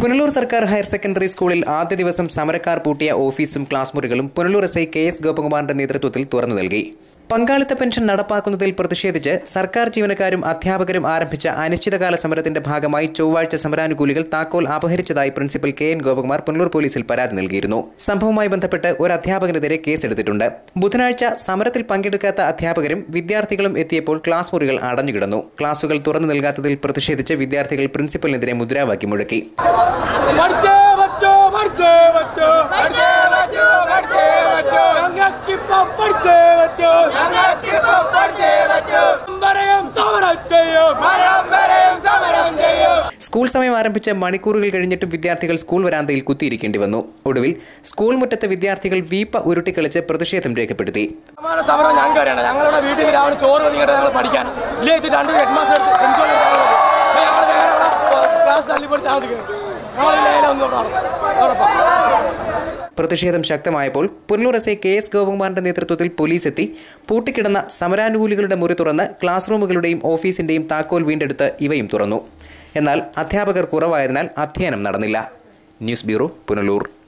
പുനലൂർ സർക്കാർ higher secondary സ്കൂളിൽ ആദ്യ ദിവസം സമരക്കാർ പൂട്ടിയ ഓഫീസും ക്ലാസ് മുറികളും Punalur S I K S ഗോപകുമാറിന്റെ നേതൃത്വത്തിൽ തുറന്നു നൽകി പങ്കാളിത്ത പെൻഷൻ നടപ്പാക്കുന്നതിൽ പ്രതിഷേധിച്ച് സർക്കാർ ജീവനക്കാരും അധ്യാപകരും ആരംഭിച്ച അനിശ്ചിതകാല സമരത്തിന്റെ ഭാഗമായി ചൊവ്വാഴ്ച സമരാനുകൂലികൾ താക്കോൽ അപഹരിച്ചതായി principal K N Gopakumar Punalur പോലീസിൽ പരാതി നൽകിയിരുന്നു സംഭവവുമായി ബന്ധപ്പെട്ട് ഒരു അധ്യാപകനെതിരെ കേസെടുത്തിട്ടുണ്ട് ബുധനാഴ്ച സമരത്തിൽ പങ്കെടുക്കാത്ത അധ്യാപകരും വിദ്യാർത്ഥികളും എത്തിയപ്പോൾ ക്ലാസ് മുറികൾ അടഞ്ഞുകിടന്നു ക്ലാസുകൾ തുറന്നു നൽകാത്തതിൽ പ്രതിഷേധിച്ച് വിദ്യാർത്ഥികൾ പ്രിൻസിപ്പലിനെതിരെ മുദ്രാവാക്യം മുഴക്കി പഠിച്ചേ പറ്റോ പഠിച്ചേ പറ്റോ പഠിച്ചേ പറ്റോ പഠിച്ചേ പറ്റോ ഞങ്ങൾക്കിപ്പം പഠിച്ചേ പറ്റോ ഞങ്ങൾക്കിപ്പം പഠിച്ചേ പറ്റോ മരം സമരം ചെയ്യും മരം വരെയും സമരം ചെയ്യും സ്കൂൾ സമയം ആരംഭിച്ച മണിക്കൂറുകൾ കഴിഞ്ഞിട്ടും വിദ്യാർത്ഥികൾ സ്കൂൾ വരാന്തയിൽ കുത്തിയിരിക്കേണ്ടി വന്നു ഒടുവിൽ സ്കൂൾ മുറ്റത്ത് വിദ്യാർത്ഥികൾ വീപ്പ ഉരുട്ടിക്കളിച്ച് പ്രതിഷേധം രേഖപ്പെടുത്തി നമ്മുടെ സമരം ഞങ്ങൾക്ക് അറിയണം ഞങ്ങളുടെ വീട്ടിൽ നിന്ന് രാവിലെ ചോറ് വന്നിട്ട് ഞങ്ങൾ പഠിക്കാൻ ഇല്ലേ ഇത് രണ്ട് ഹെഡ് മാസ്റ്റർ എടുത്ത് എനിക്ക് ഞങ്ങൾ വേറെ ക്ലാസ് തള്ളിപ്പൊടി താമസിക്കുന്നത് ഞങ്ങൾ നേരെ ഒന്നും ഉറപ്പാണ് പ്രതിഷേധം ശക്തമായപ്പോൾ Punalur S I K S ഗോപകുമാറിന്റെ നേതൃത്വത്തിൽ പോലീസ് എത്തി പൂട്ടിക്കിടന്ന സമരാനുകൂലികളുടെ മുറി തുറന്ന് ക്ലാസ് റൂമുകളുടെയും ഓഫീസിന്റെയും താക്കോൽ വീണ്ടെടുത്ത് ഇവയും തുറന്നു എന്നാൽ അധ്യാപകർ കുറവായതിനാൽ അധ്യയനം നടന്നില്ല ന്യൂസ് ബ്യൂറോ പുനലൂർ